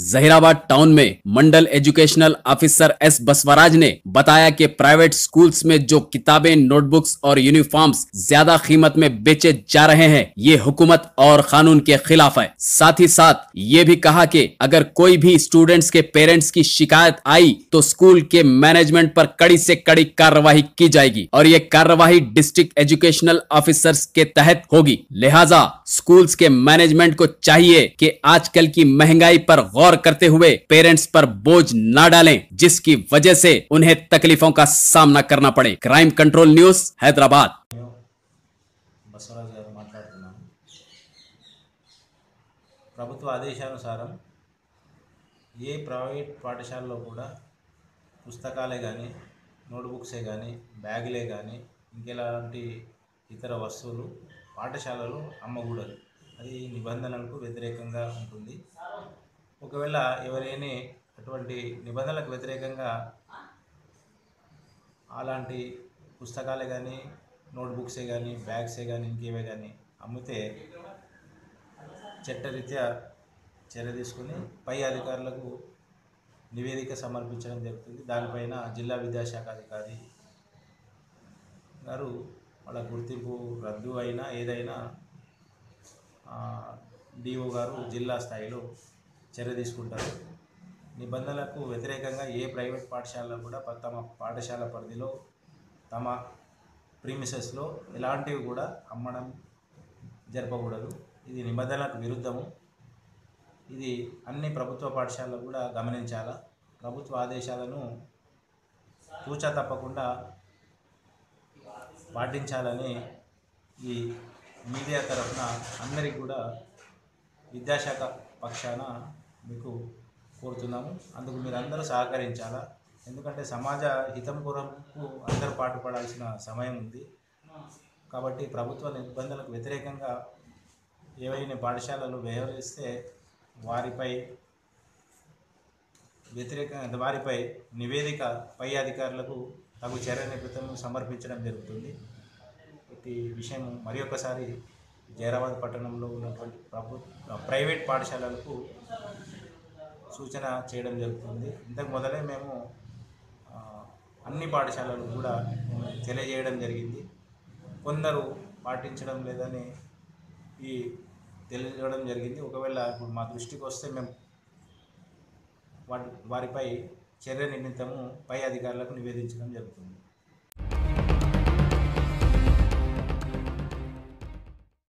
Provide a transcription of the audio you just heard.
Zaheerabad town में mandal educational officer S Basavaraj ने बताया कि प्राइवेट स्कूल्स में जो किताबें नोटबुक्स और यूनिफॉर्म्स ज्यादा कीमत में बेचे जा रहे हैं ये हुकूमत और कानून के खिलाफ है साथ ही साथ ये भी कहा कि अगर कोई भी स्टूडेंट्स के पेरेंट्स की शिकायत आई तो स्कूल के मैनेजमेंट पर कड़ी से कड़ी कार्रवाई की जाएगी और ये कार्रवाई डिस्ट्रिक्ट एजुकेशनल ऑफिसर्स के तहत होगी लिहाजा स्कूल्स के मैनेजमेंट को चाहिए कि आजकल की महंगाई पर गौर करते हुए पेरेंट्स पर बोझ न डालें जिसकी वजह से उन्हें तकलीफों का सामना करना पड़े क्राइम कंट्रोल न्यूज हैदराबाद మేము బసవరాజు గారు మాట్లాడుతున్నాము ప్రభుత్వ ఆదేశానుసారం ఏ ప్రైవేట్ పాఠశాలలో కూడా పుస్తకాలే కానీ నోట్బుక్సే కానీ బ్యాగులే కానీ ఇంకెలాంటి ఇతర వస్తువులు పాఠశాలలో అమ్మకూడదు అది నిబంధనలకు వ్యతిరేకంగా ఉంటుంది ఒకవేళ ఎవరైనా అటువంటి నిబంధనలకు వ్యతిరేకంగా అలాంటి పుస్తకాలే కానీ నోట్బుక్సే కానీ బ్యాగ్సే కానీ ఇంకేవే కానీ అమ్మితే చట్టరీత్యా చర్య తీసుకుని పై అధికారులకు నివేదిక సమర్పించడం జరుగుతుంది దానిపైన జిల్లా విద్యాశాఖ అధికారి గారు వాళ్ళ గుర్తింపు రద్దు అయినా ఏదైనా డిఓ గారు జిల్లా స్థాయిలో చర్య తీసుకుంటారు నిబంధనలకు వ్యతిరేకంగా ఏ ప్రైవేట్ పాఠశాలలో కూడా ప- తమ పాఠశాల పరిధిలో తమ ప్రీమిసెస్లో ఎలాంటివి కూడా అమ్మడం జరపకూడదు ఇది నిబంధనలకు విరుద్ధము ఇది అన్ని ప్రభుత్వ పాఠశాలలు కూడా గమనించాలా ప్రభుత్వ ఆదేశాలను తూచా తప్పకుండా పాటించాలని ఈ మీడియా తరఫున అందరికి కూడా విద్యాశాఖ పక్షాన మీకు కోరుతున్నాము అందుకు మీరందరూ సహకరించాలా ఎందుకంటే సమాజ హితం కొరకు అందరూ పాటుపడాల్సిన సమయం ఉంది కాబట్టి ప్రభుత్వ నిబంధనలకు వ్యతిరేకంగా ఏవైనా పాఠశాలలు వ్యవహరిస్తే వారిపై వ్యతిరేకంగా వారిపై నివేదిక పై అధికారులకు తగు చర్య నిమిత్తం సమర్పించడం జరుగుతుంది ఈ విషయం మరి ఒకసారి జైరాబాద్ పట్టణంలో ఉన్నటువంటి ప్రభు ప్రైవేట్ పాఠశాలలకు సూచన చేయడం జరుగుతుంది ఇంతకు మొదలే మేము ఆ, అన్ని పాఠశాలలు కూడా తెలియజేయడం జరిగింది కొందరు పాటించడం లేదని ఈ తెలియజేయడం జరిగింది ఒకవేళ ఇప్పుడు మా దృష్టికి వస్తే మేము వాటి వారిపై చర్య నిమిత్తము పై అధికారులకు నివేదించడం జరుగుతుంది